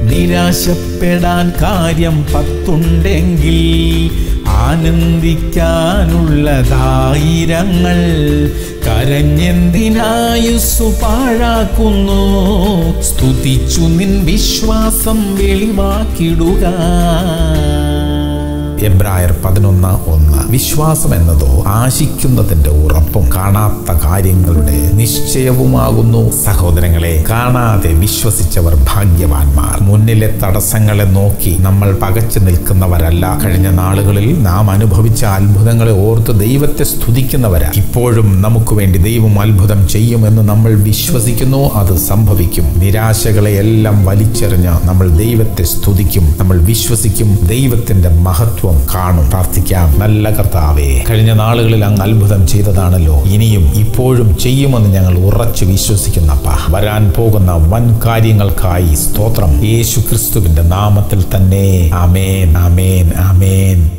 നിരാശപ്പെടാൻ കാര്യം പത്തുണ്ടെങ്കിൽ ആനന്ദിക്കാനുള്ളതായിരങ്ങൾ കരഞ്ഞെന്തിനായുസ്സു പാഴാക്കുന്നു സ്തുതിച്ചു നിൻ വിശ്വാസം വെളിവാക്കിടുക എബ്രായർ പതിനൊന്ന് ഒന്ന് വിശ്വാസം എന്നതോ ആശിക്കുന്നതിന്റെ ഉറപ്പും കാണാത്ത കാര്യങ്ങളുടെ നിശ്ചയവുമാകുന്നു സഹോദരങ്ങളെ കാണാതെ വിശ്വസിച്ചവർ ഭാഗ്യവാന്മാർ മുന്നിലെ തടസ്സങ്ങളെ നോക്കി നമ്മൾ പകച്ചു നിൽക്കുന്നവരല്ല കഴിഞ്ഞ നാളുകളിൽ നാം അനുഭവിച്ച അത്ഭുതങ്ങളെ ഓർത്ത് ദൈവത്തെ സ്തുതിക്കുന്നവരാ ഇപ്പോഴും നമുക്ക് വേണ്ടി ദൈവം അത്ഭുതം ചെയ്യുമെന്ന് നമ്മൾ വിശ്വസിക്കുന്നു അത് സംഭവിക്കും നിരാശകളെ എല്ലാം വലിച്ചെറിഞ്ഞ് നമ്മൾ ദൈവത്തെ സ്തുതിക്കും നമ്മൾ വിശ്വസിക്കും ദൈവത്തിന്റെ മഹത്വം കാണും പ്രാർത്ഥിക്കാം നല്ല കർത്താവേ കഴിഞ്ഞ നാളുകളിൽ അങ്ങ് അത്ഭുതം ചെയ്തതാണല്ലോ ഇനിയും ഇപ്പോഴും ചെയ്യുമെന്ന് ഞങ്ങൾ ഉറച്ചു വിശ്വസിക്കുന്നപ്പ വരാൻ പോകുന്ന വൻ കാര്യങ്ങൾക്കായി സ്തോത്രം യേശു ക്രിസ്തുവിന്റെ നാമത്തിൽ തന്നെ ആമേൻ ആമേൻ ആമേൻ